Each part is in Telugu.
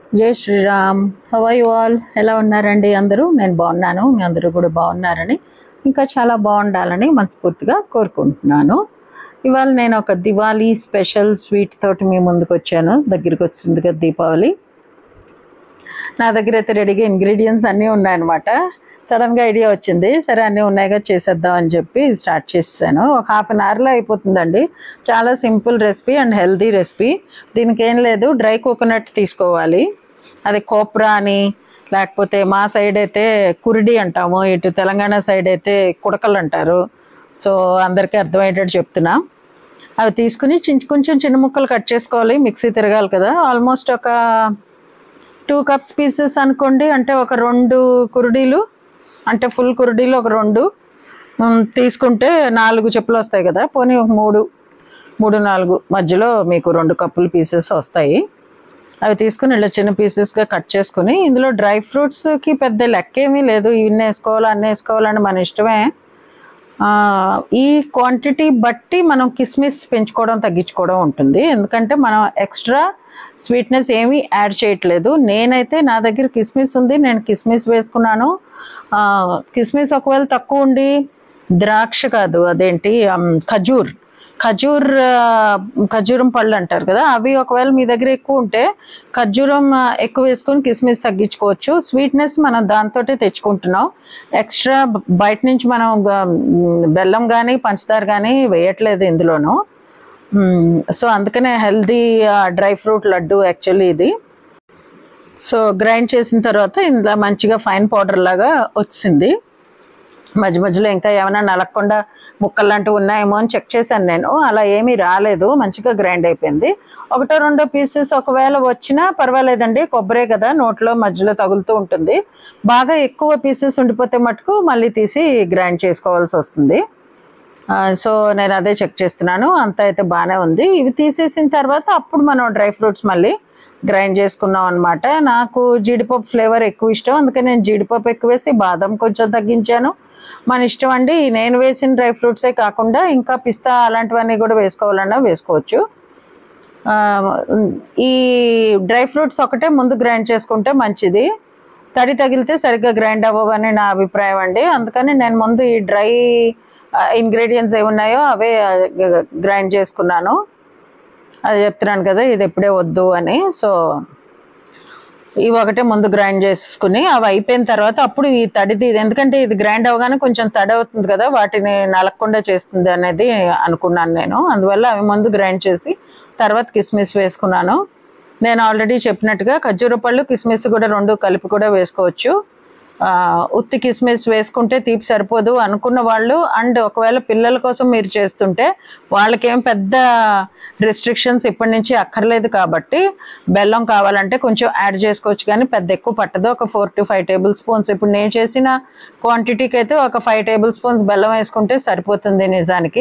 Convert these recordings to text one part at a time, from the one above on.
జై శ్రీరామ్ హవై ఆల్ ఎలా ఉన్నారండి అందరూ నేను బాగున్నాను మీ అందరూ కూడా బాగున్నారని ఇంకా చాలా బాగుండాలని మనస్ఫూర్తిగా కోరుకుంటున్నాను ఇవాళ నేను ఒక దివాళీ స్పెషల్ స్వీట్ తోటి మీ ముందుకు వచ్చాను దగ్గరికి వచ్చింది కదా దీపావళి నా దగ్గర అయితే రెడీగా ఇంగ్రీడియంట్స్ అన్నీ ఉన్నాయన్నమాట సడన్గా ఐడియా వచ్చింది సరే అన్నీ ఉన్నాయిగా చేసేద్దాం అని చెప్పి స్టార్ట్ చేసాను ఒక హాఫ్ అన్ అవర్లో అయిపోతుందండి చాలా simple recipe and healthy recipe దీనికి ఏం లేదు డ్రై కోకోనట్ తీసుకోవాలి అది కోప్రా అని లేకపోతే మా సైడ్ అయితే కురిడి అంటాము ఇటు తెలంగాణ సైడ్ అయితే కుడకలు అంటారు సో అందరికీ అర్థమయ్యేటట్టు చెప్తున్నా అవి తీసుకుని చిన్న కొంచెం చిన్న ముక్కలు కట్ చేసుకోవాలి మిక్సీ తిరగాలి కదా ఆల్మోస్ట్ ఒక టూ కప్స్ పీసెస్ అనుకోండి అంటే ఒక రెండు కురుడీలు అంటే ఫుల్ కురుడీలు ఒక రెండు ఉమ్, తీసుకుంటే నాలుగు చెప్పులు వస్తాయి కదా పోనీ ఒక మూడు మూడు నాలుగు మధ్యలో మీకు రెండు కప్పులు పీసెస్ వస్తాయి అవి తీసుకుని ఇలా చిన్న పీసెస్గా కట్ చేసుకుని ఇందులో డ్రై ఫ్రూట్స్కి పెద్ద లెక్క ఏమీ లేదు ఇన్ని వేసుకోవాలి అన్నీ వేసుకోవాలని మన ఇష్టమే ఆ, ఈ క్వాంటిటీ బట్టి మనం కిస్మిస్ పెంచుకోవడం తగ్గించుకోవడం ఉంటుంది ఎందుకంటే మనం ఎక్స్ట్రా స్వీట్నెస్ ఏమీ యాడ్ చేయట్లేదు నేనైతే నా దగ్గర కిస్మిస్ ఉంది నేను కిస్మిస్ వేసుకున్నాను ఆ, కిస్మిస్ ఒకవేళ తక్కువ ఉండి ద్రాక్ష కాదు అదేంటి అమ్, ఖజూర్ ఖజూర్ ఆ, ఖజూరం పళ్ళు అంటారు కదా అవి ఒకవేళ మీ దగ్గర ఎక్కువ ఉంటే ఖర్జూరం ఆ, ఎక్కువ వేసుకొని కిస్మిస్ తగ్గించుకోవచ్చు స్వీట్నెస్ మనం దాంతోటే తెచ్చుకుంటున్నాం ఎక్స్ట్రా బయట నుంచి మనం గ- మ్, బెల్లం కానీ పంచదార కానీ వేయట్లేదు ఇందులోను మ్, సో అందుకనే healthy dry fruit laddu actually ఇది సో గ్రైండ్ చేసిన తర్వాత ఇందులో మంచిగా ఫైన్ పౌడర్ లాగా వచ్చింది మధ్య మధ్యలో ఇంకా ఏమైనా నలగకుండా ముక్కలు లాంటివి ఉన్నాయేమో అని చెక్ చేశాను నేను అలా ఏమీ రాలేదు మంచిగా గ్రైండ్ అయిపోయింది ఒకటో రెండో పీసెస్ ఒకవేళ వచ్చినా పర్వాలేదండి కొబ్బరే కదా నోట్లో మధ్యలో తగులుతూ ఉంటుంది బాగా ఎక్కువ పీసెస్ ఉండిపోతే మటుకు మళ్ళీ తీసి గ్రైండ్ చేసుకోవాల్సి వస్తుంది ఆ, సో నేను అదే చెక్ చేస్తున్నాను అంత అయితే బాగానే ఉంది ఇవి తీసేసిన తర్వాత అప్పుడు మనం డ్రై ఫ్రూట్స్ మళ్ళీ గ్రైండ్ చేసుకున్నాం అనమాట నాకు జీడిపప్పు ఫ్లేవర్ ఎక్కువ ఇష్టం అందుకని నేను జీడిపప్పు ఎక్కువ వేసి బాదం కొంచెం తగ్గించాను మన ఇష్టం అండి నేను వేసిన డ్రై ఫ్రూట్సే కాకుండా ఇంకా పిస్తా అలాంటివన్నీ కూడా వేసుకోవాలన్నా వేసుకోవచ్చు ఆ, ఈ డ్రై ఫ్రూట్స్ ఒకటే ముందు గ్రైండ్ చేసుకుంటే మంచిది తడి తగిలితే సరిగ్గా గ్రైండ్ అవ్వవని నా అభిప్రాయం అండి అందుకని నేను ముందు ఈ డ్రై ఇంగ్రీడియంట్స్ ఏమి ఉన్నాయో అవే గ్రైండ్ చేసుకున్నాను అది చెప్తున్నాను కదా ఇది ఎప్పుడే వద్దు అని సో ఇవి ఒకటే ముందు గ్రైండ్ చేసుకుని అవి అయిపోయిన తర్వాత అప్పుడు ఈ తడిది ఇది ఎందుకంటే ఇది గ్రైండ్ అవ్వగానే కొంచెం తడి అవుతుంది కదా వాటిని నలగకుండా చేస్తుంది అనేది అనుకున్నాను నేను అందువల్ల అవి ముందు గ్రైండ్ చేసి తర్వాత కిస్మిస్ వేసుకున్నాను నేను ఆల్రెడీ చెప్పినట్టుగా ఖర్జూర పళ్ళు కిస్మిస్ కూడా రెండు కలిపి కూడా వేసుకోవచ్చు ఆ, ఉత్తి కిస్మిస్ వేసుకుంటే తీపి సరిపోదు అనుకున్న వాళ్ళు అండ్ ఒకవేళ పిల్లల కోసం మీరు చేస్తుంటే వాళ్ళకేం పెద్ద రెస్ట్రిక్షన్స్ ఇప్పటి నుంచి అక్కర్లేదు కాబట్టి బెల్లం కావాలంటే కొంచెం యాడ్ చేసుకోవచ్చు కానీ పెద్ద ఎక్కువ పట్టదు ఒక four to five tablespoons ఇప్పుడు నేను చేసిన క్వాంటిటీకి అయితే ఒక ఫైవ్ టేబుల్ స్పూన్స్ బెల్లం వేసుకుంటే సరిపోతుంది నిజానికి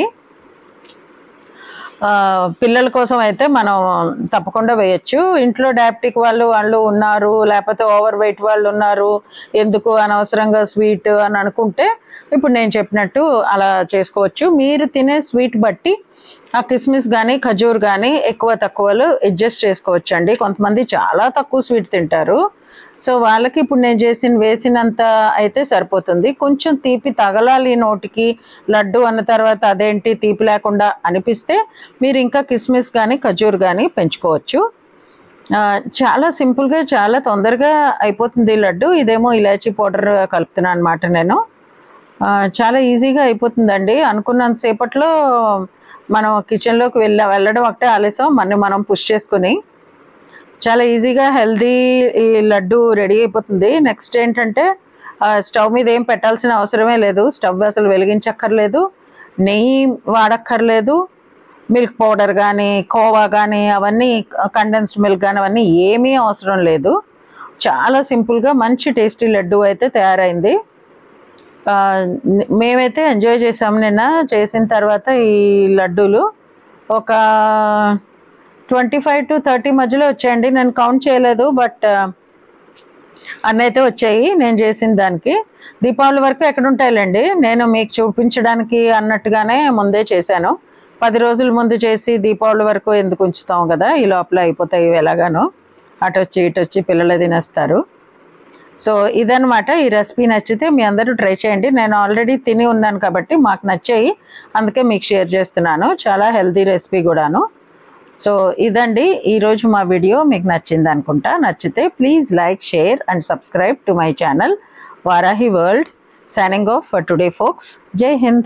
ఆ, పిల్లల కోసం అయితే మనం తప్పకుండా వేయచ్చు ఇంట్లో డయాబెటిక్ వాళ్ళు వాళ్ళు ఉన్నారు లేకపోతే ఓవర్ వెయిట్ వాళ్ళు ఉన్నారు ఎందుకు అనవసరంగా స్వీట్ అని అనుకుంటే ఇప్పుడు నేను చెప్పినట్టు అలా చేసుకోవచ్చు మీరు తినే స్వీట్ బట్టి ఆ కిస్మిస్ కానీ ఖజూర్ కానీ ఎక్కువ తక్కువలు అడ్జస్ట్ చేసుకోవచ్చు అండి కొంతమంది చాలా తక్కువ స్వీట్ తింటారు సో వాళ్ళకి ఇప్పుడు నేను చేసిన వేసినంత అయితే సరిపోతుంది కొంచెం తీపి తగలాలి నోటికి లడ్డు అన్న తర్వాత అదేంటి తీపి లేకుండా అనిపిస్తే మీరు ఇంకా కిస్మిస్ కానీ ఖజూర్ కానీ పెంచుకోవచ్చు ఆ, చాలా సింపుల్గా చాలా తొందరగా అయిపోతుంది ఈ లడ్డు ఇదేమో ఇలాచీ పౌడర్ కలుపుతున్నాను అనమాట నేను ఆ, చాలా ఈజీగా అయిపోతుందండి అనుకున్నంత సేపట్లో మనం కిచెన్లోకి వెళ్ళ వెళ్ళడం ఒకటే ఆలస్యం మన మనం పుష్ చేసుకుని చాలా ఈజీగా హెల్దీ ఈ లడ్డు రెడీ అయిపోతుంది నెక్స్ట్ ఏంటంటే ఆ, స్టవ్ మీద ఏం పెట్టాల్సిన అవసరమే లేదు స్టవ్ అసలు వెలిగించక్కర్లేదు నెయ్యి వాడక్కర్లేదు మిల్క్ పౌడర్ కానీ కోవా కానీ అవన్నీ కండెన్స్డ్ మిల్క్ కానీ అవన్నీ ఏమీ అవసరం లేదు చాలా సింపుల్గా మంచి టేస్టీ లడ్డు అయితే తయారైంది ఆ, న- మేమైతే ఎంజాయ్ చేసాము నిన్న చేసిన తర్వాత ఈ లడ్డూలు ఒక ట్వంటీ ఫైవ్ టు థర్టీ మధ్యలో వచ్చాయండి నేను కౌంట్ చేయలేదు బట్ అన్నీ అయితే వచ్చాయి నేను చేసిన దానికి దీపావళి వరకు ఎక్కడ ఉంటాయిలేండి నేను మీకు చూపించడానికి అన్నట్టుగానే ముందే చేశాను పది రోజుల ముందు చేసి దీపావళి వరకు ఎందుకు ఉంచుతాం కదా ఈ లోపల అయిపోతాయి ఇవి ఎలాగాను అటు వచ్చి ఇటు వచ్చి పిల్లలు తినేస్తారు సో ఇదనమాట ఈ రెసిపీ నచ్చితే మీ అందరూ ట్రై చేయండి నేను ఆల్రెడీ తిని ఉన్నాను కాబట్టి మాకు నచ్చాయి అందుకే మీకు షేర్ చేస్తున్నాను చాలా హెల్తీ రెసిపీ కూడాను సో ఇదండి ఈరోజు మా వీడియో మీకు నచ్చింది అనుకుంటా నచ్చితే please like share and subscribe to my channel Varahi world signing off for today folks Jai Hind